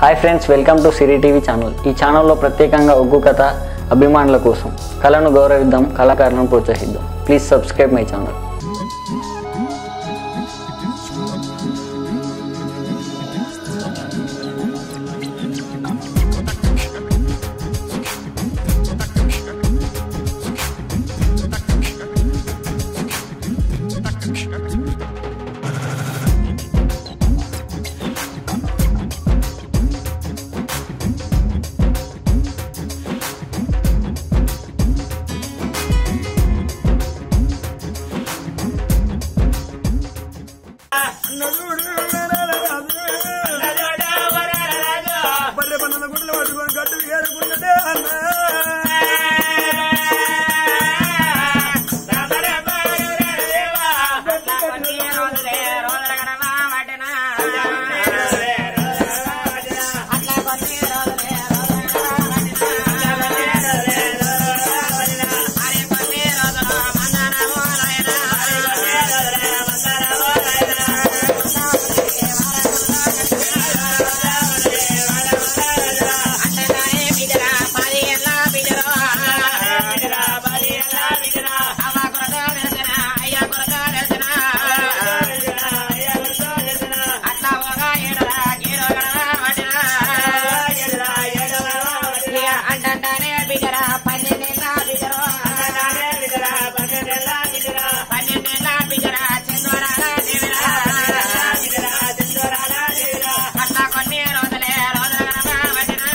Hi friends welcome to Siri TV channel ఈ ఛానల్లో ప్రత్యేకంగా ఒగ్గు కథ అభిమానుల కోసం కళను గౌరవిద్దాం కళాకారులను ప్రోత్సహిద్దాం ప్లీజ్ సబ్స్క్రైబ్ మై ఛానల్ బర్రె పన్నెండు గుడ్లు పట్టుకొని గట్టు ఏరుకున్నదే అన్న అంటానే బిడ్డరా పన్నెండేళ్ళ బిడ్డరో పన్నెండేళ్ళ బిడ్డరా చంద్వరాల దేవిరా అట్లా కొన్ని రోజులే రోజుల గడప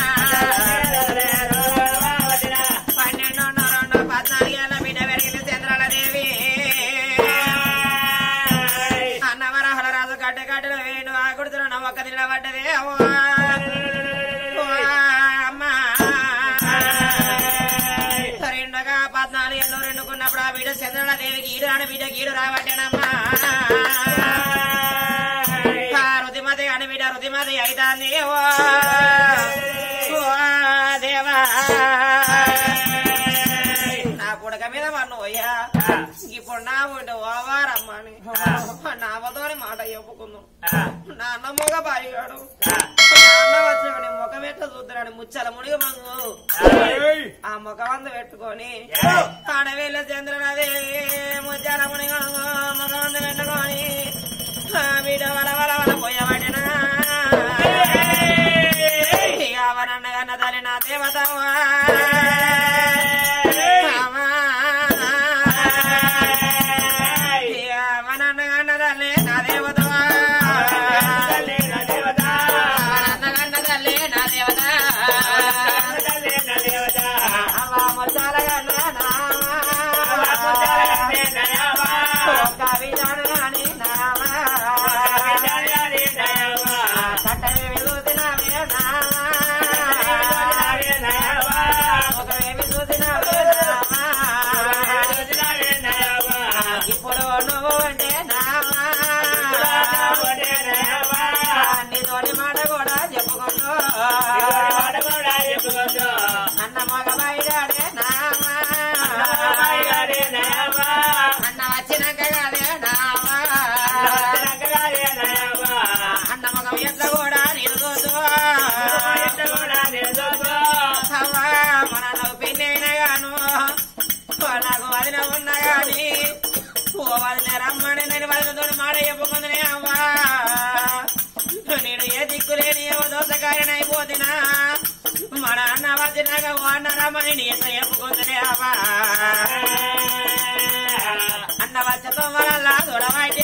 వదిన పన్నెండు రెండు పద్నాలుగేళ్ల బిడ్డ పెరిగిన చంద్రాల దేవి అన్నవరహల రాజు గడ్డ గడ్డలు వేణు ఆ గుడితులు నవ్వొక్క నిలబడ్డదే ఓ అమ్మా రెండుగా పద్నాలుగు ఏళ్ళు రెండుకున్నప్పుడు ఆ బిడ్డ చంద్రుల దేవికి ఈడు రాని బిడ్డ గీడు రాబట్టేనమ్మా ఆ రుదిమతి అని బిడ్డ రుదిమతి అయితాంది ఓ ఓ దేవా నా పుడక మీద మన్నోయ్యా ఇప్పుడు నా ఉంటే ఓవారమ్మని నా వదోని మాట చెప్పుకుందాం నా అన్న మొగ బాయిగాడు అన్న వచ్చిన ముఖం ఎట్లా చూద్దాడు ముచ్చల మునిగి మంగు ఆ ముఖమంద పెట్టుకొని ఆడవేళ్ళ చంద్రనదేవి ముచ్చాల మునిగి మంగు ముఖమంద పెట్టుకొని ఆ బిడ్డ వల వల వల పోయబడినా ఇక అవనన్నగన్న తల్లి నా దేవతవా అమ్మా. ఇక అవనన్నగన్న తల్లి నా దేవతవా అవనన్నగన్న తల్లి నా దేవత అవ్వ ముచ్చాలగన్న నామా. ఒక్క విధానం అని నామా. కట్టె వెలుగుతున్నవే నామా. ఒకవేమి చూసినవే నామా. ఇప్పుడు నువ్వు అంటే నామా. నీతోని మాట కూడా చెప్పుకుంటూ అన్న మగ బయడాడే నామా అన్న వచ్చినాక కాదే నామా అన్న మగం ఎట్ల కూడా నిలుగుతూ అవ్వా మన నువ్వు పెళ్లి అయినా గాను ఓ నాకు వదిన ఉన్నా గాని ఓ వదిన రమ్మని నేను వదినతో మాట చెప్పుకుందినే అవ్వా నేను ఏ దిక్కులేని ఏవో దోసకాయన అయిపోతున్నా మన అన్న వచ్చినాక ఓ అన్న రమ్మని నీ ఎట్లా చెప్పుకుందినే అవ్వా అన్న వచ్చతో వల్ల చూడబట్టే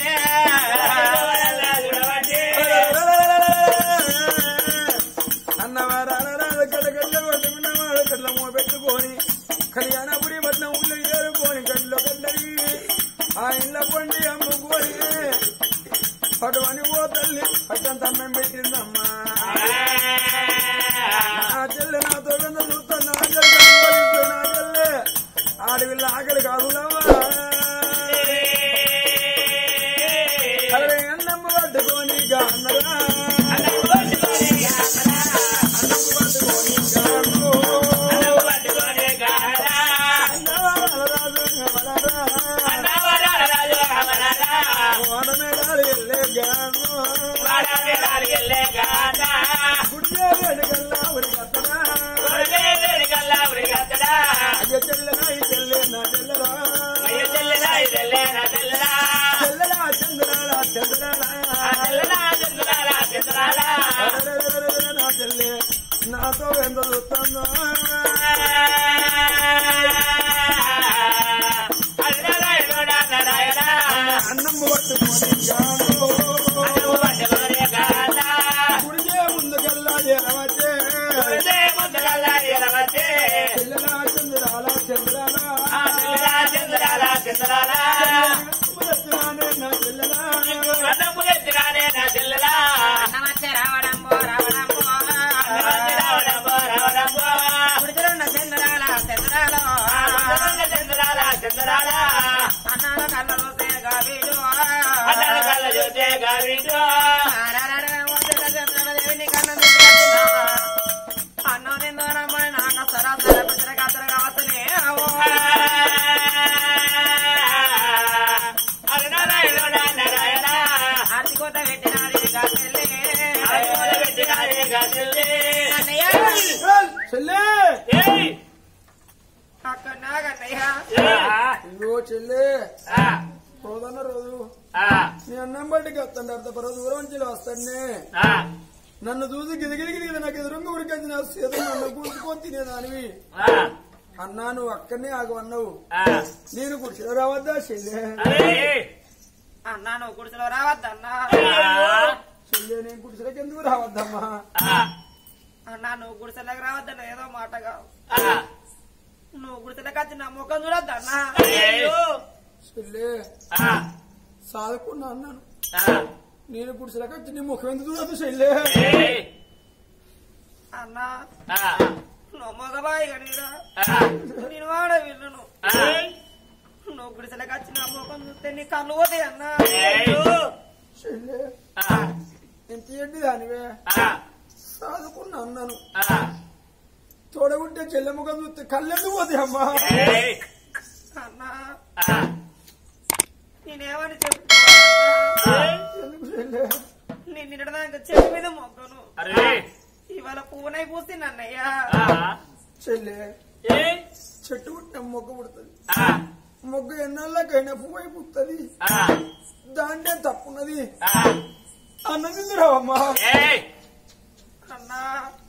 అన్నవారాల రాజు కళ్ళ కొట్టుకున్నవాడు కళ్ళ మో పెట్టుకొని కళ్యాణపురి పట్నం ఊళ్ళో ఏరుకొని కళ్ళు కళ్ళకి ఆ ఇళ్ళ పొండి అమ్ముకొని పటువని ఓ తల్లి పట్టం తమ్మం పెట్టిందమ్మా నా చెల్లె నాతో కింద చూస్తున్నా ఆకలి కావాలి నా చెల్లె ఆడవిల్ల ఆకలి కాదులమ్మా అరే అన్నమ్మ పట్టుకొని గాన్నరా అన్నమ్మ పట్టుకొని గాను అన్నవారాల రాజు కమలరా వాడమేడాలు ఎల్లే గాను గుడ్డి కొడితే వేడుకల్లా ఉరికత్తడా అయ్య చెల్లెనా ఈ చెల్లె నా చెల్లెరా చెల్లెలా చంద్రాలా చంద్రాలా అరెరెరెరెరెరె నా చెల్లె నాతో ఎంత చూస్తుందో అన్నం పట్టుకొని జాను కుడితే ముందుకెళ్ళా ఎరవచ్చే చెల్లెలా చంద్రాలా చంద్రాలా మురత్తిరానే నా చెల్లెలా నమస్తే రావడంబో రావడంబో గుడిసెలున్న చంద్రాల చంద్రాలో అన్నాల కళ్ళ చూస్తే గావీడు అన్నం తిందోరమ్మ నాన్న సరాసరి పిచ్చర కత్తర కావచ్చనే ఆర్తికోత పెట్టినాది అన్నయ్య చెల్లె అక్కడ నాగన్నయ్య ఇగో చెల్లె రోజన్న రోజు నీ అన్నం బట్టికి వస్తాడు అర్ధ పరవ దూరం నుంచి వస్తాడే నన్ను చూసి గిరిగిరి గిరిగిరి నాకు ఎదురుంగా ఉరికింది నా చేతులు నన్ను కూర్చుకొని తినేదానివి అన్నా నువ్వు అక్కడనే ఆగు అన్నావు నేను కూర్చో రావద్దా చెల్లె అన్నా నువ్వు గుడిసెలో రావద్దన్నా చెల్లె నేను కూర్చోకి ఎందుకు రావద్దమ్మా అన్నా నువ్వు గుడిసెలకు రావద్దన్న ఏదో మాటగా నువ్వు గుడిసెలకు వచ్చి నా ముఖం చూడొద్దన్నా చెల్లె సాదుకున్నా అన్నాను నేను గుడిసెలకు వచ్చి నీ ముఖం ఎందుకు చూడదు చెల్లె అన్నా నువ్వు మగబాయి కనీరా నేను వాడ విల్లును నువ్వు గుడిసెలకు వచ్చి నా ముఖం చూస్తే నీ కళ్ళు పోతాయి అన్నా చెల్లె ఎంత ఏంటి దానివే సాదుకున్నా అన్నాను తోడగుంటే చెల్లె ముఖం చూస్తే కళ్ళెందుకు పోతాయి అమ్మా అన్నా నేనేమని చెప్తున్నా ఎందుకు చెల్లె నేను నిన్నదాకా చెట్టు మీద మొగ్గను ఇవాళ పూనై పూసింది అన్నయ్య చెల్లె చెట్టు పుట్టిన మొగ్గ పుడుతుంది మొగ్గ ఎన్నాళ్ళకైనా పువ్వు అయిపోతుంది దాంట్లో తప్పున్నది అన్నది రావమ్మా అన్నా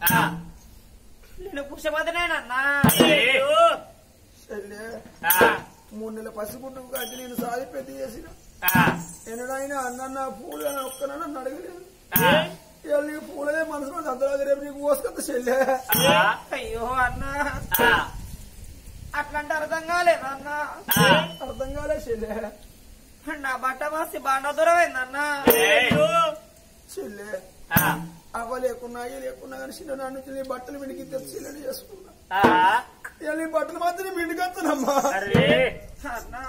నేను పురుషపదనేనన్నా చెల్లె మూడు నెలల పసిగుడ్డు కాబట్టి నేను సాది పెద్ద చేసిన ఎన్నడైనా అన్న పూలు అని ఒక్కనన్నా నన్ను అడగలేదు ఇవాళ నీకు పూలదే మనసులో అందరూ రేపు నీకు పోసుకొద్ద చెల్లె అయ్యో అన్నా అట్లాంటి అర్థం కాలేదు అన్నా అర్థం కాలే చెల్లె నా బట్ట మాసి బాండ దూరమైందన్నా చెల్లె అవ్వ లేకున్నా అయ్య లేకున్నా కానీ చిన్న నాన్న నుంచి నీ బట్టలు విడికి తెచ్చి చెల్లెని చేసుకున్నా ఇవాళ నీ బట్టలు మాత్రం విడికి వస్తానమ్మా అన్నా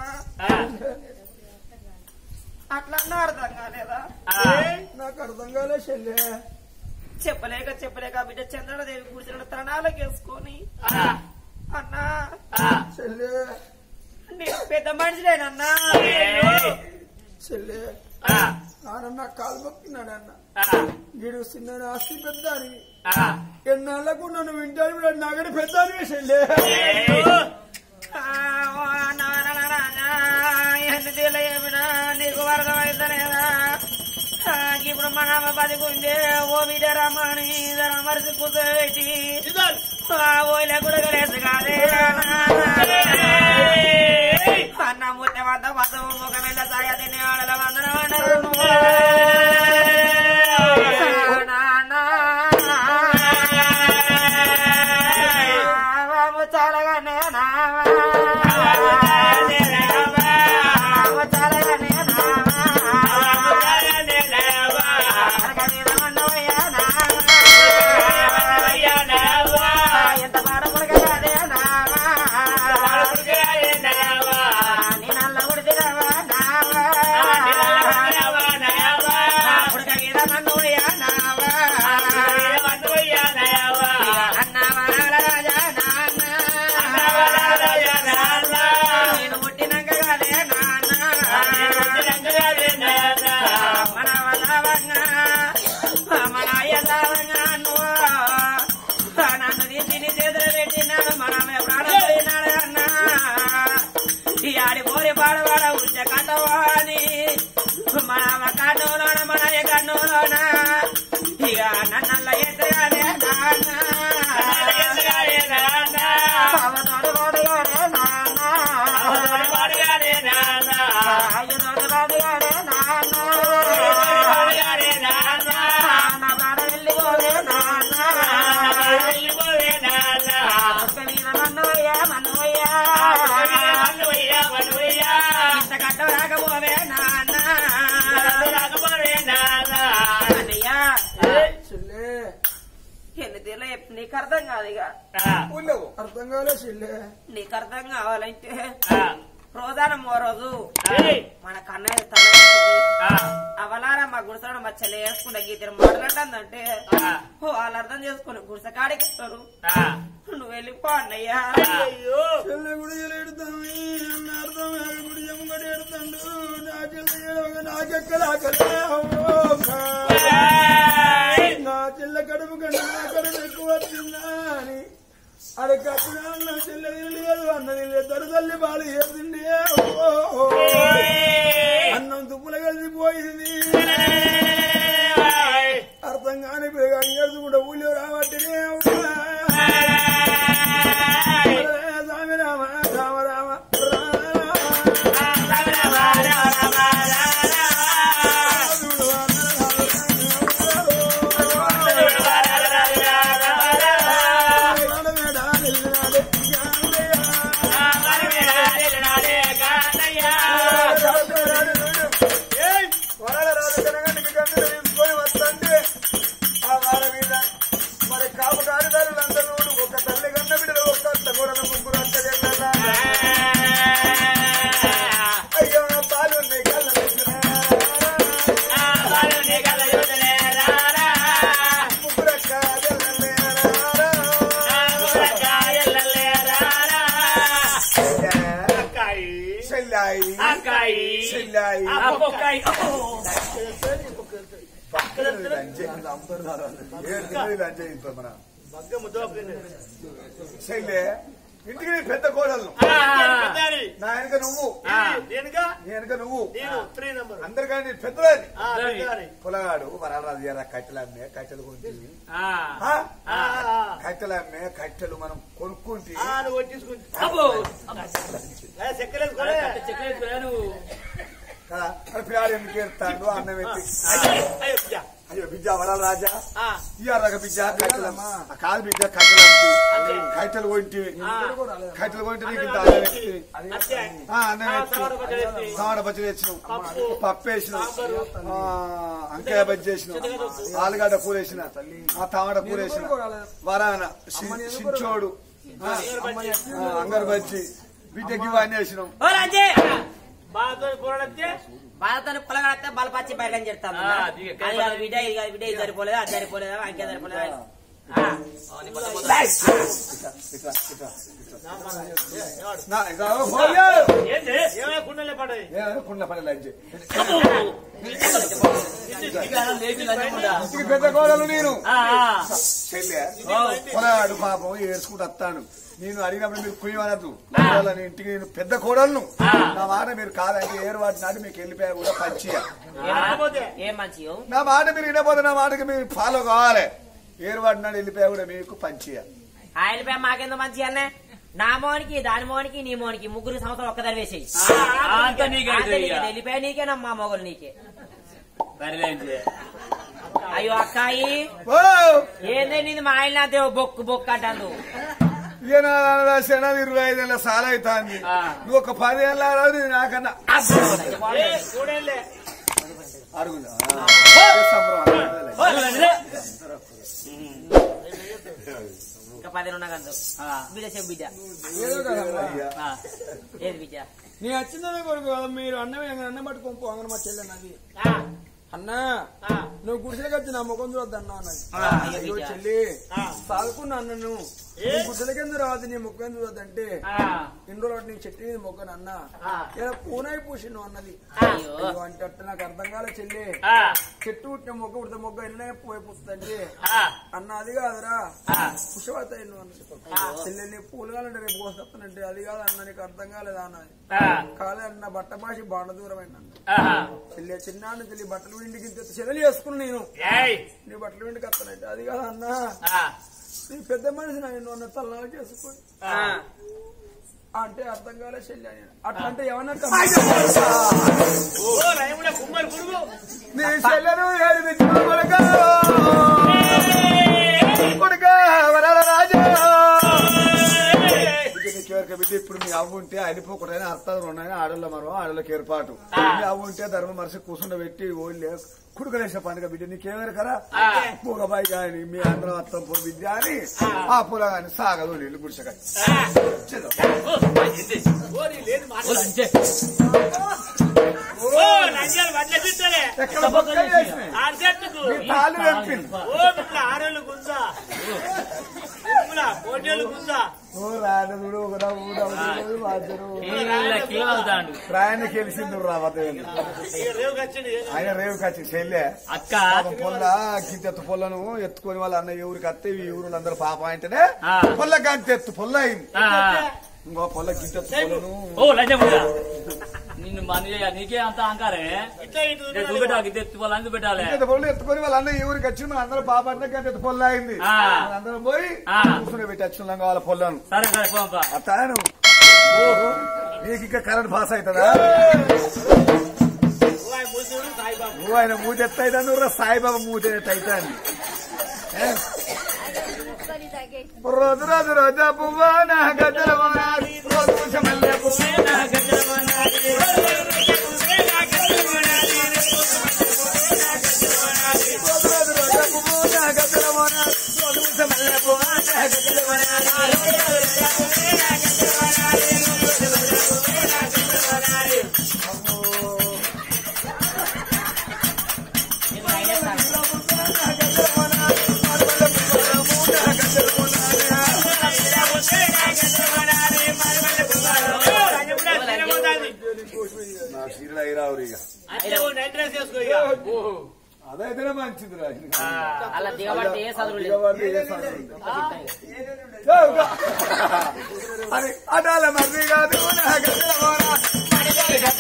అట్లన్నా అర్థం కాలేదా నాకు అర్థం కాలే చెల్లె చెప్పలేక చెప్పలేక బిడ్డ చంద్రదేవి కూర్చున్న తరణాలకు వేసుకొని అన్నా చెల్లె నేను పెద్ద మనిషిలేనన్నా చెల్లె నాన్న కాలు మొక్కినాడు అన్న వీడు చిన్న ఆస్తి పెద్ద అని ఎన్నాళ్ళకు నన్ను వింటాడు వీడు నగడి పెద్ద అని చెల్లె ఎందుకు ఏమినా నీకు వరదం అయితేనేదా ఇప్పుడు మన బతికుంటే ఓ బిడ్డ రమ్మని మరిసి కూర్చోబెట్టి ఓయిల గుడగలేసు కాదే అన్న ముట్టె వద్ద పదవు ముఖమెల్ల సాయ తినే వాళ్ళ వందరం అన్నారు చాలగానే నావా చాలగానే నావా ఎంత పాడ కొడకదే నావా నేను అల్ల కొడితే నావా ఎన్ని తీర్లో చెప్పు నీకు అర్థం కాదు ఇక ఉండవు అర్థం కాలే చెల్లె నీకు అర్థం కావాలంటే రోజాన మో రోజు మన కన్నయ్య తల అవలారా మా గుడిసెలో మా చెల్లె వేసుకుంటే గీతలు మాట్లాడుతుందంటే ఓ వాళ్ళు అర్థం చేసుకుని గుడిసె కాడికి వస్తారు నువ్వు వెళ్ళిపో అన్నయ్యా చెల్లె గుడి ఎడుతాను అన్న అర్థం కాదు గుడి ఎమ్మడి ఎడుతాడు నాకెళ్ళ నాకెక్కడ నా చెల్లె కడుపు కంటే నా కడుపు ఎక్కువ వచ్చిందా అని అది కట్టిన నా చెల్లె లేదు అన్నది ఇద్దరు తల్లి బాలు చేసింది అన్నం తుప్పుల కలిసిపోయింది అర్థం కాని ఏడుచుకుంటే ఊళ్ళో రావట్టినే రామ రామ రామ రామ మరి కాపు కారిదారులందరూ ఒక తల్లి కన్న బిడ్డలు ఒక్క అత్త కూడా ముగ్గురు అత్త చెల్లెళ్ళ. అయ్యో పాలు ఉన్నాయి కళ్ళ ముగ్గురు అక్క చెల్లాయి చెల్లాయి చెల్లె ఇంటికి నీ పెద్ద కోడలు నా వెనక నువ్వు నీ వెనక నువ్వు అందరికంటే నీ పెద్దదాన్ని పొలగాడు వరాలు తీయాల కట్టెలు అమ్మే కట్టెలు కొంటుంది కట్టెలు అమ్మే కట్టెలు మనం కొనుక్కుంటే కదా మరి పిల్లాడు ఎందుకు ఏడుస్తాడు అన్నం ఎత్తి అయ్యో బిడ్డ వరాల రాజా ఇయ్యారక బిడ్డ కట్టెలమ్మ ఆ కాదు బిడ్డ కట్టెలు అమ్మి కట్టెలు కొంటి కట్టెలు కొంటి నీకు ఇంత అన్నం ఎత్తి ఆ, అన్నం ఎత్తి టమాటా పచ్చడి వేసినాం పప్పు వేసినాం ఆ, అంకాయ బజ్జి వేసినాం ఆలుగడ్డ కూర వేసిన ఆ టమాటా కూర వేసిన వరాన సి- సించోడు ఆ, ఆ, అంగర్ బజ్జి బిడ్డకి ఇవన్నీ వేసినాం ఓ రాజే బాధతో పోరాడితే బాధతో పొలగడితే బలపచ్చి బయటని చెప్తాను ఆ, దిగ. అది కాదు బిడ్డ ఇది కాదు బిడ్డ ఇది సరిపోలేదా అది సరిపోలేదా అంకే సరిపోలేదా ఆ. ఇట్లా ఇట్లా ఇట్లా నా ఇక పోయే. ఏంటి ఏమైనా గుండెలే పడ్డాయి ఏ, కుండ పని లంచ్ ఇంటికి పెద్ద కోడలు నేను చెల్లె పొలాడు పాపం ఏడ్చుకుంటూ వస్తాను నేను అడిగినప్పుడు మీరు కుయ్యమనద్దు కోడలని ఇంటికి నేను పెద్ద కోడలను నా మాట మీరు కాదంటే ఏరు వాటి నాటి మీకు వెళ్ళిపోయా కూడా పంచియ రాకపోతే ఏం మంచి నా మాట మీరు వినపోతే నా మాటకి మీరు ఫాలో కావాలి ఏరు వాటి నాడు వెళ్ళిపోయా కూడా మీకు పంచియ ఆయిల్ పై మాకెందుకు మంచి అన్నే నా మోనికి దాని మోనికి నీ మోనికి ముగ్గురు సంవత్సరం ఒక్క వేసేయి అంత నీకే వెళ్ళిపోయా నీకేనమ్మా మొగలు నీకే అయ్యో అక్కాయి ఓ ఏందే నీది మా ఆయన నాతో బొక్కు బొక్కు అంటాను ఈయన రాసిన ఇరవై ఐదేళ్ళ సాల అవుతాంది నువ్వు ఒక పదేళ్ళ రాదు నాకన్నా కూడేళ్ళే అడుగుదా సంబరం ఇంకా పది ఉన్నా కదా బిడ్డ చెప్పు బిడ్డ ఏదో కదా ఏది బిడ్డ నీ వచ్చిందనే కొడుకు కదా మీరు అన్నమే అన్నం పట్టుకొని పోగానే మా చెల్లె నది ఆ, అన్నా ఆ, నువ్వు గుడిసెలకు వచ్చి నా ముఖం చూద్దన్నా అన్నది ఆ, అయ్యో అయ్యో బిడ్డ. చెల్లి సాదుకున్నా అన్న నువ్వు నీ గుడిసెలకి ఎందుకు రావద్దు నీ ముఖం చూడొద్దంటే ఆ, ఇన్ని రోజులు నీ చెట్టు మీద మొగ్గను అన్న ఆ. ఏదో పూనాయి పూసిను అన్నది అయ్యో అయ్యో అంటే అట్ట నాకు అర్థం కాలే చెల్లి ఆ, చెట్టు పుట్టిన మొగ్గ పుడితే మొగ్గ ఎన్ననే పోయి పుస్తుంటే ఆ, అన్న అది కాదురా ఆ. పుష్పవతాయి నువ్వు అన్నది చెల్లి నీ పూలు కావాలంటే రేపు కోస్తానంటే అది కాదు అన్న నీకు అర్థం కాలేదా అన్నది ఆ, కాలే అన్న బట్ట భాష బాండ దూరమైన ఆహా. చెల్లి చిన్నాన్ని చెల్లి బట్టలు ఇంటికి ఇంత చెల్లెలు చేసుకుని నేను ఏయ్, నీ బట్టలు ఇంటికి వస్తానంటే అది కాదు అన్న ఆ, నీ పెద్ద మనిషి నా నిన్ను అన్న తల్లాలు చేసుకుని ఆ. అంటే అర్థం కాలే చెల్లి అని అట్లా అంటే ఏమన్నా ఓ రైముల కుమ్మరి పురుగు నీ చెల్లెను ఏడిపించిన కొడుక కొడుక వరాల రాజా బిడ్డ నీకు ఎవరికి బిడ్డ ఇప్పుడు మీ అవ్వు ఉంటే అడిపోకటైనా అర్థం రెండైనా ఆడోళ్ళ మరో ఆడోళ్ళకి ఏర్పాటు మీ అవ్వు ఉంటే ధర్మ మనిషి కూర్చుండబెట్టి ఓళ్ళే కుడుకలేసే పండుగ బిడ్డ నీకేమైనా కదా పూగబాయి గాని మీ అందరం అత్తం పో బిడ్డ అని ఆ పొల గాని సాగదు నీళ్ళు గుడిసెకాయ ఓ లంజాలు వడ్ల చుట్టాలే ఎక్కడ బొక్కలు వేసినాయి ఆరు చెట్టుకు మీ తాళ్ళు తెంపింది ఓ మిట్ల ఆరేళ్ళు గుంజా మిమ్మల కోటేళ్ళు గుంజా ఓ రాజుడు ఒక నవ్వు నవ్వుడు వాద్యుడు అవుతాడు ప్రాయాన్ని గెలిచింది రావద్దు ఇక రేవు కచ్చింది ఆయన రేవు కచ్చి చెల్లె అక్క పాపం పొల్ల గింతెత్తు పొల్లను ఎత్తుకొని వాళ్ళ అన్న ఎవరికి అత్తే ఈ ఊరు అందరూ పాప అంటేనే ఆ. పొల్ల గంతెత్తు పొల్ల అయింది ఆ, ఇంకో పొల్ల గింతెత్తు పొల్లను ఓ లంజముగా నిన్ను మన నీకే అంత అంకారే ఇట్లా ఇటు చూపెట్టాలి తెచ్చి వాళ్ళు అందు పెట్టాలి గింతెత్తు పొల్లు ఎత్తుకొని వాళ్ళ అన్న ఈ ఊరికి వచ్చి మన అందరూ పాప అంటే గంతెత్తు పొల్ల అయింది ఆ. అందరం పోయి ఆ. కూర్చుని పెట్టి వచ్చినాం కావాలి పొల్లను సరే సరే పోంపా అత్తాను నీకు ఇంకా కరెంట్ పాస్ అవుతుందా మూసుడు సాయిబాబు నువ్వు ఆయన మూతి ఎత్త అవుతాను సాయిబాబా మూతి ఎత్త అవుతాను రోజు రోజు రోజా పువ్వా నా గద్దెల వానాలి, రోజు రోజు మల్లె పువ్వా నా గద్దెల వానాలి. రోజు రోజు రోజా పువ్వా నా గద్దెల వానాలి, రోజు రోజు మల్లె పువ్వా నా గద్దెల వానాలి. నా చీరలు అయిరావురు ఇక అంటే ఓ నైట్ డ్రెస్ వేసుకో ఇక అదైతేనే మంచిది రా అలా దిగబడితే ఏ చదువు లేదు దిగబడి ఏ చదువు లేదు. అది అడాల మర్రి కాదు నా గద్దెల వాన.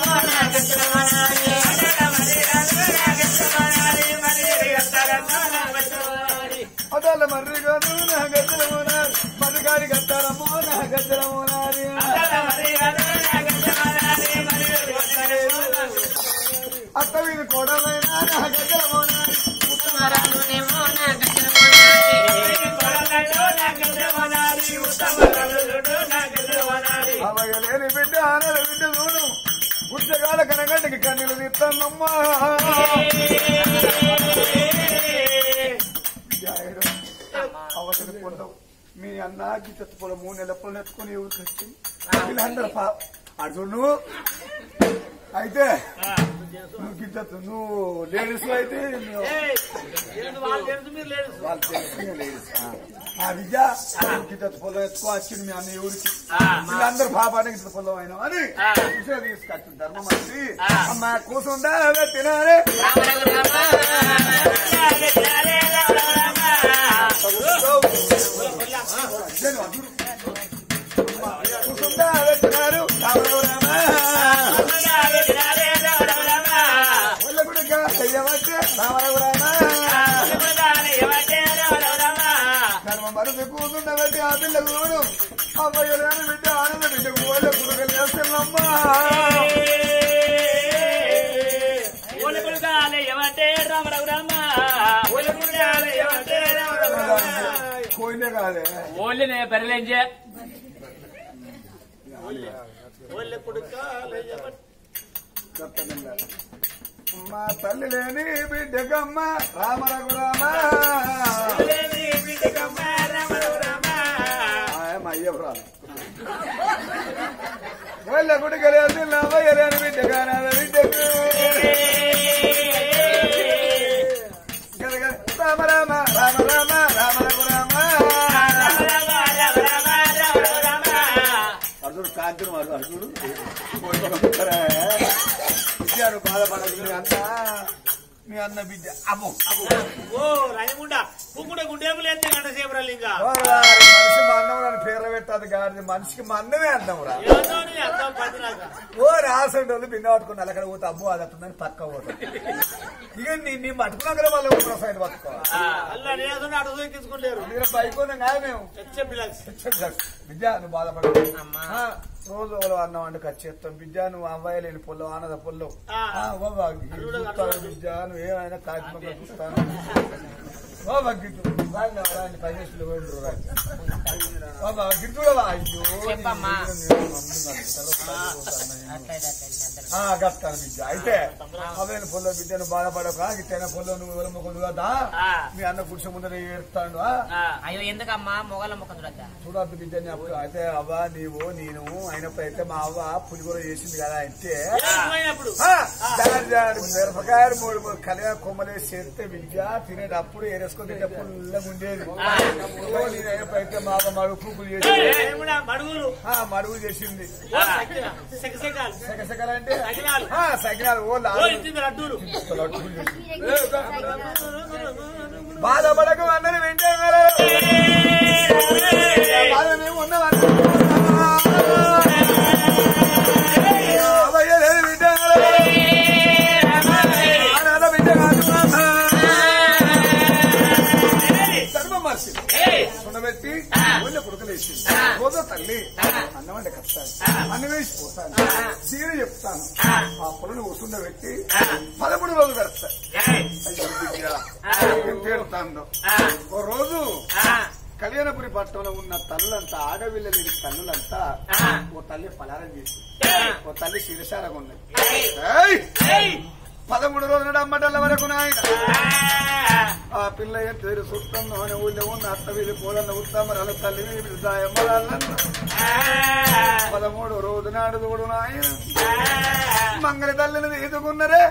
అడాల మర్రి కాదు నా గద్దెల వాన. మర్రిగాడి గద్దెలమో నా గద్దెల వానాలి. అత్త వీధి కోడలైనా నా గద్దెల వానాలి. అవయలేని బిడ్డ ఆనల బిడ్డ చూడు పుస్తకాల కనగంటికి కన్నీళ్ళు తీస్తానమ్మా అవతలి పొందవు మీ అన్నకి చెత్తపొల మూడు నెలల పొలం ఎత్తుకొని ఊరికి వచ్చి వీళ్ళందరూ పా అటు నువ్వు అయితే నువ్వు గిద్దతు నువ్వు లేడీస్ అయితే నువ్వు వాళ్ళు తెలుసు మీరు లేదు వాళ్ళు తెలిసిన లేడీస్ ఆ విద్య గిద్దతు పొలం ఎత్తుకో వచ్చింది మీ అన్న ఊరికి వీళ్ళందరూ పాపానికి ఇంత పొలం అయినా అని విషయం తీసుకొచ్చింది ధర్మం అంటే అమ్మ కూసుండా తినారే కూసుండా తినారు ఒళ్ళగుడిగా చెయ్యవచ్చే రామరావు ధర్మ మరుసు కూతుండబట్టి ఆ పిల్ల గురువును అమ్మాయి బిడ్డ ఆనంద బిడ్డ గోళ్ళ గురుగలు చేస్తున్నామ్మా కోయినే కాదే ఓన్లీ పెరలేంచే వాళ్ళ కొడుక చెప్తానండి మా తల్లి లేని బిడ్డకమ్మ రామ రఘురామ అయ్యపురాలు వాళ్ళ గుడికి వెళ్ళి నవ్వయ్యలేని బిడ్డగా నా బిడ్డకు గద గద రామ రామ రామ రామ రామ రఘురామ అర్జుడు కాంతిని మారు అర్జుడు విద్యాడు బాధపడదు మీ అన్న మీ అన్న బిడ్డ అమ్మో ఓ రాజముండ పువ్వుడ గుండెకు లేదు గంట సేపు రాలి ఇంకా వారి మనిషి మా అన్నం అని పేరు పెట్టదు కానీ మనిషికి మా అన్నమే అన్నమురా ఏమన్నా నీ అర్థం పదినాక ఓ రాసండి వాళ్ళు బిన్న పట్టుకుని అక్కడ పోతే అబ్బో అది అట్టుందని పక్క పోతాం ఇక నీ నీ పట్టుకున్నాక వాళ్ళు ఊర సైడ్ పట్టుకోవాలి అల్లా నేసుని అటు దూకించుకుంటారు ఇక్కడ పైకి ఉన్నాం కాదు మేము చెప్పి విద్య నువ్వు బాధపడదు ఆ, రోజు ఎవరో అన్నం వండుకు వచ్చేస్తాం విద్య నువ్వు అవ్వాయి లేని పొల్లం ఆనద పొల్లం ఆ. ఆ, ఓ బాగా చూస్తాను విద్య నువ్వు ఏమైనా కాకిమొక్క చూస్తాను ఓ బగ్గిట్టు రాండి, రాండి, పది నిమిషాలు పోయి ఉండరు, రాండి. బాబా, గిట్టుడవా? అయ్యో, చెప్పమ్మా. ఆ, గట్టాను బిడ్డ అయితే అవేను పొల్లో బిడ్డను బాధపడక గిట్టైన పొల్లో నువ్వు ఎవరు మొక్కలు కదా ఆ. మీ అన్న పురుష ముందర ఏడుతాడు ఆ? ఆ. అయ్యో ఎందుకమ్మా మొగల ముఖం చూడద్దా చూడద్దు బిడ్డని అప్పుడు అయితే అవ్వ నీవు నేను అయినప్పుడు అయితే మా అవ్వ పులిగూర చేసింది కదా అయితే పోయినప్పుడు ఆ, దాని దాని మిరపకాయలు మూడు మూడు కలిగా కొమ్మలేసి చేస్తే విద్య తినేటప్పుడు ఏరేసుకొని తింటే పుల్లగా ఉండేది ఓ, నేను అయినప్పుడు అయితే మా అవ్వ మడుగు పూకులు చేసింది నేను కూడా మడుగులు ఆ, మడుగు చేసింది సెకసెకాలు సెకసెకలు అంటే సకినాలు. ఆ, సకినాలు ఓ ఓ లాలు ఇచ్చింది లడ్డూలు లడ్డూలు చేసింది. బాధపడకు అందరూ వింటారు బాధ మేము ఉన్నాం సర్వమర్శి సున్నబెట్టి ఊళ్ళో కొడుకులేసి రోజు తల్లి అన్నం అంటే కష్టాలు అన్నం వేసి పోతాను చీర చెప్తాను ఆ పొలను ఉసుండబెట్టి పదమూడు రోజులు గడుపుతాను అయ్యో బిడ్డ, ఏం పేరుతాందో ఓ రోజు కళ్యాణపురి పట్టణంలో ఉన్న తల్లులంతా ఆడవిల్ల లేని తల్లులంతా ఓ తల్లి పలారం చేసి ఓ తల్లి శిరసారగా ఉన్నది ఏయ్! పదమూడు రోజుల అమ్మటల వరకు నాయన ఆ పిల్ల పేరు సుట్టం అని ఊళ్ళో ఉన్న అత్త వీళ్ళు పూలన్న ఉత్తమరాలు తల్లి వీళ్ళు దాయమ్మరాలన్న పదమూడు రోజు నాడు చూడు నాయన మంగళ తల్లిని ఎదుగున్నరే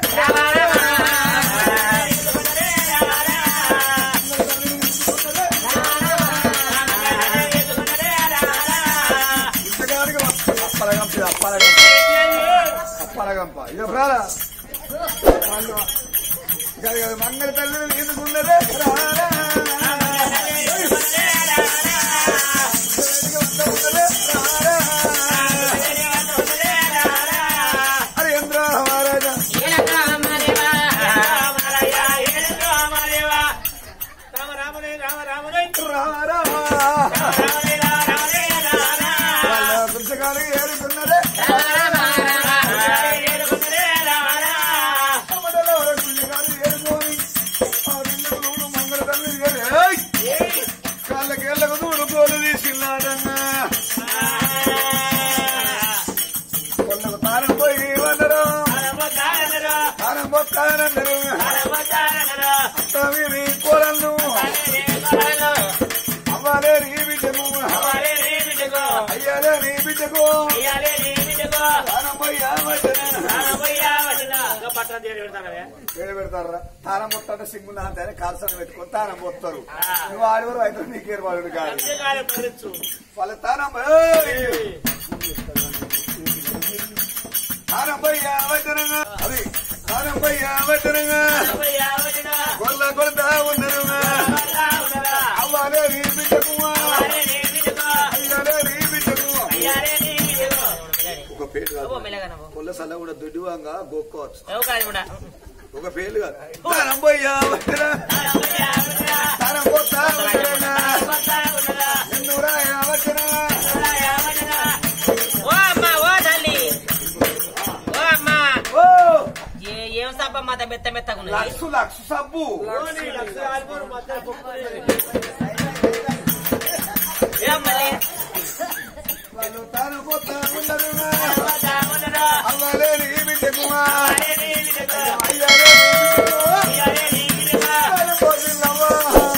ఇంతగానికి అప్పలగంప అప్పలగంప అప్పలగంప ఇక రారా వాళ్ళు ఇక ఇక మంగళ తల్లిని ఎదుగున్నరే రారా హరేంద్ర మహారాజా రామ రామనే రామ రామనే రారా వాళ్ళ పుస్తకాలు ఏడుతున్నదే అమ్మడలో పుస్తకాలు ఏడుకోని ఆ పిల్లలు నూరు మంగళ తల్లి ఏడు. ఏయ్! కాళ్ళకేళ్ళకు దూడు తోలు తీసిన్నాడన్నా కొన్నకు తారం పోయి వందరు తారం పోతానందరు అత్తవి కోరల్ను అవ్వాలే నీ బిడ్డకు అయ్యాలే నీ బిడ్డకు తారం పోయి పట్టణ తీరు పెడతానవే వేడి పెడతారా తారం పొత్తంటే సింగు నాంతేనే కాల్సని పెట్టుకొని తారం పోతారు నువ్వు ఆడవారు అయితే నీకేరు వాడు కాదు అంతేకాలే పడచ్చు వాళ్ళ తారం ఏయ్! తారం పోయి అవతరంగా అది తారం పోయి అవతరంగా కొల్ల కొడతా ఉన్నారు అవ్వాలే నీ బిడ్డకు అయ్యాలే నీ బిడ్డకు ఒక పేరు కాదు కొల్ల సల్ల కూడా దుడ్డివాంగా గోక్కోవచ్చు ఒక పేర్లు కాదు తారం పోయి అవతరంగా తారం పోతా ఉన్నారు ఎన్నురా అవతరంగా ఓ అమ్మా ఓ తల్లి ఓ అమ్మా ఓ ఏ- ఏం సబ్బ మాత మెత్త మెత్తగా ఉన్నది లక్షు లక్షు సబ్బు ఏం మళ్ళీ? వాళ్ళు తాను పోతా ఉండరుగా అవ్వలే నీ బిడ్డకు అయ్యాలే నీ బిడ్డకు తాను పోతున్నవా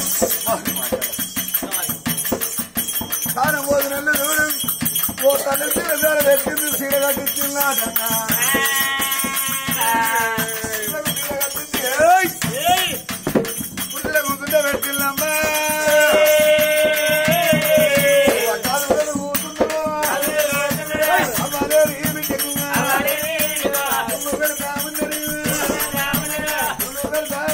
తాను పోతున్న చూడు ఓ తల్లి సీర పెట్టింది సీర కట్టించిన్నాడన్నా పుట్టిన కూతుంటే పెట్టిందమ్మా కాదు కూడా కూతున్నావా అవ్వలే నీ బిడ్డకు నువ్వు పెడతా ఉన్నది. నువ్వు పెడతా.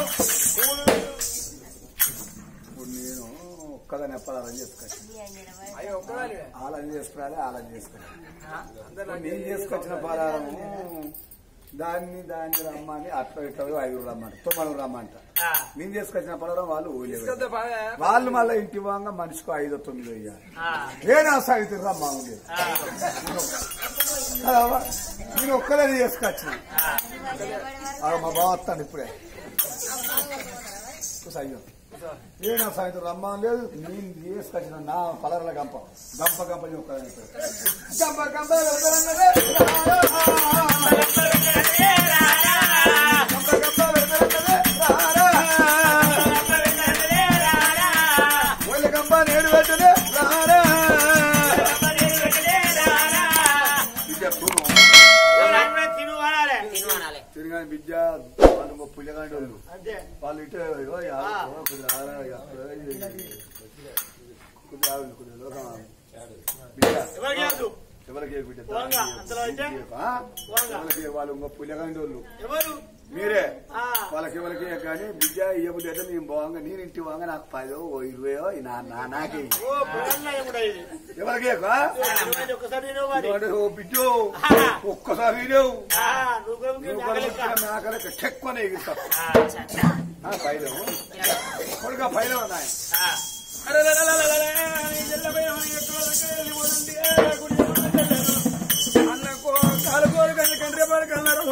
ఇప్పుడు నేను ఒక్కదాన్ని ఎప్పాలని చేసుకొచ్చి ఆలని చేసుకురాలి ఆలని చేసుకురాలి నేను చేసుకొచ్చిన పలారము దాన్ని దాన్ని రమ్మని అట్లా ఇట్లా ఐదుగురు రమ్మంట తొమ్మిది రమ్మంట నేను చేసుకొచ్చిన పలారం వాళ్ళు ఊళ్ళో పెడతారు. వాళ్ళు మళ్ళీ ఇంటి వాంగ మనిషికి ఐదో తొమ్మిది వేయాలి నేను ఆ సాగితే రమ్మా ఉండేది కదవ్వా? నేను ఒక్కదాన్ని చేసుకొచ్చిన ఆ, మా బావ వస్తాను ఇప్పుడే కూర్చో, అయ్యో ఏ నా సాయంత్రం రమ్మా లేదు నేను తీసుకొచ్చిన నా కలర్ల గంప గంప గంప నీ ఒక్క గంప గంప వెళ్తానన్నదే. గంప గంప వెళ్తానన్నదే. ఒళ్ళ గంప నేడు పెట్టదే. రారా. బిడ్డ చూడు. తిను అనాలే తిను అనాలి తిరగాని బిడ్డ వాళ్ళు పుల్లగాండి వాళ్ళు అంతే వాళ్ళు ఇటు ఇగో యా- ఇగో కొద్దిగా ఆగరా, ఇగ. కొద్దిగా ఆగండి, కొద్దిగా లోకం ఆగండి. బిడ్డ, ఎవరికి లేదు ఎవరికి ఏ బిడ్డ? పోంగా, అంతలో అయితే? ఆ? పోంగా. ఎవరికి ఏ వాళ్ళు ఇంకో పుల్లగాండి వాళ్ళు ఎవరు మీరే ఆ. వాళ్ళకి ఎవరికి ఏ కానీ బిడ్డ ఇయ్యబుద్ధి అయితే మేము బాగా నేను ఇంటి వాంగ నాకు పదో ఓ ఇరవయో నా నా నాకే ఇయ్యి. ఓ బుర్రన్న ఏముండా ఇది ఎవరికి ఏ కా? ఇరవై ఒక్కసారి నేను వాడి ఇదిగోండి, ఓ బిడ్డో ఒక్కసారి లేవు ఆ, నువ్వు కూడా నువ్వు నాకు లెక్క. మేకలకి చెక్కునే ఎగిస్తావు పైలో కొడుక పైలో ఉన్నాయి అన్నకు కాలుకోరు కంది కండ్రి పడి కన్నారు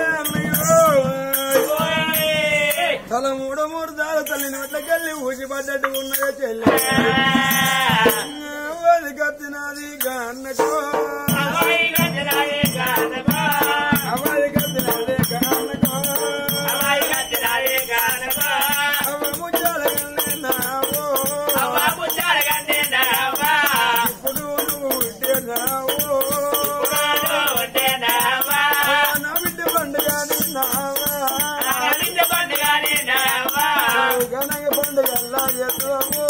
తల మూడు మూడు దారు తల్లిని మెట్లకెళ్ళి ఊసి పడ్డట్టు ఉన్నదే చెల్లి అది కత్తినది అన్నకు అవాయి కత్తినది అన్నకు అవ ముచ్చాల నావు ఇప్పుడు నువ్వు ఇట్టేనావు నా బిడ్డ పండుగ నావా గనగ పండుగ చేస్తావు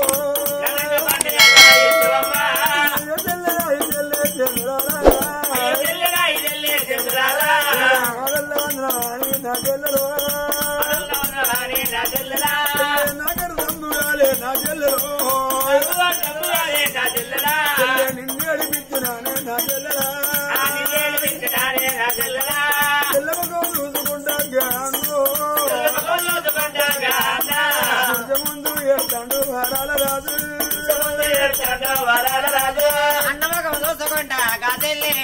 తెల్లరాయి తెల్లే తెల్లరా నా తెల్లరు నాగరు తందురాలే నా చెల్లెలు నిన్ను అడిపించినానే నా చెల్లెలా తెల్లమగో చూసుకుంటా జ్ఞాను ముందు ఏస్తాడు వరాల రాజు అన్నమకం చూసుకుంటా గదెల్లే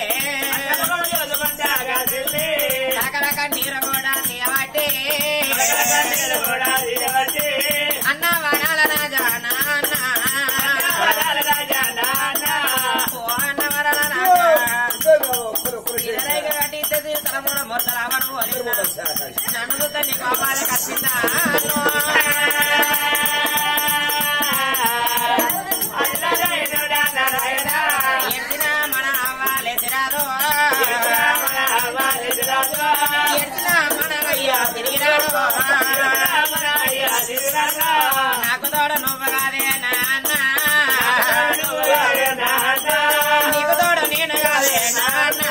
రకరక నీరు కూడా తీయబట్టి అన్న వరాల రాజా నాన్న ఓ అన్న వరాల రాజా ఇరవై కట్టి తలమూడ మొత్త రావడం నన్ను తల్లి కోపాల కట్టిందా ఎత్తిన మన అవ్వాలేసిరాదో ఎత్తిన మన అయ్యా తిరిగిరాడు నాకు తోడ నువ్వు కాదే నాన్న నీకు తోడ నేను కాదే నాన్న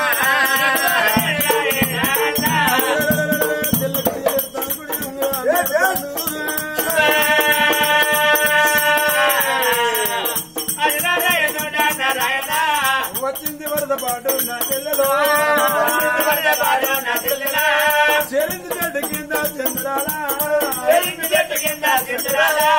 వచ్చింది వరద పాటు నా చెల్లెలో చెరింది చెట్టు కింద చంద్రాలా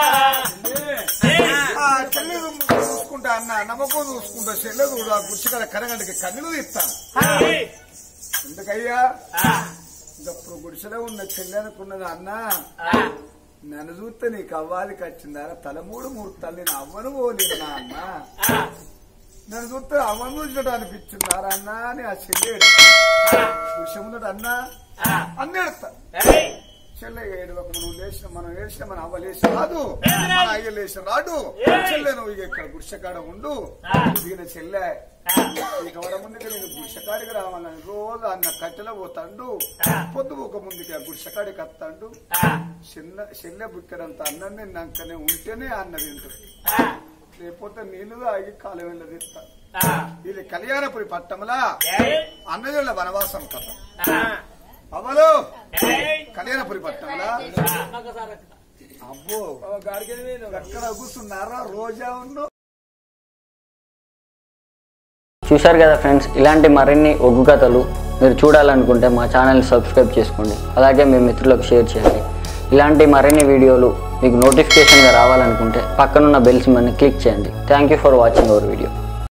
ఆ చెల్లి చూసుకుంటా అన్న నమ్మకం చూసుకుంటా చెల్లె చూడు ఆ గుచ్చికల కరగండికి కన్నులు తీస్తాను ఎందుకయ్యా ఇప్పుడు గుడిసెలో ఉన్న చెల్లి అనుకున్నది అన్న నన్ను చూస్తే నీకు అవ్వాలికి వచ్చిందా తల మూడు మూడు తల్లిని అవ్వను పోలేదు నా అన్న నన్ను చూస్తే అవ్వను చూసినట్టు అనిపించిందారా అన్న అని ఆ చెల్లి గుడిసె ముందట అన్న అన్న ఏడుస్తా చెల్లె ఏడవక నువ్వు లేచిన మనం ఏడ్చిన మన అవ్వ లేచి రాదు మన అయ్య లేచి రాడు చెల్లె నువ్వు ఇక ఇక్కడ గుడిసెకాడ ఉండు దిగిన చెల్లె ఇక వర ముందుకి నేను గుడిసెకాడికి రావాలని రోజు అన్న కట్టెలో పోతాండు పొద్దు ఒక ముందుకి ఆ గుడిసెకాడికి వస్తాండు చిన్న చెల్లె బుక్కెడంత అన్నం తిన్నాకనే ఉంటేనే అన్న తింటుంది లేకపోతే నీళ్లు ఆగి కాలం వెళ్ళదిస్తా ఇది కళ్యాణపురి పట్టములా అన్నజుల వనవాసం కథ అమలు కళ్యాణపురి పట్టములా అబ్బో ఎక్కడ కూర్చున్నారా రోజా ఉన్ను చూశారు కదా ఫ్రెండ్స్ ఇలాంటి మరిన్ని ఒగ్గు కథలు మీరు చూడాలనుకుంటే మా ఛానల్ని సబ్స్క్రైబ్ చేసుకోండి అలాగే మీ మిత్రులకు షేర్ చేయండి ఇలాంటి మరిన్ని వీడియోలు మీకు నోటిఫికేషన్గా రావాలనుకుంటే పక్కనున్న బెల్ సింబల్ని క్లిక్ చేయండి thank you for watching our video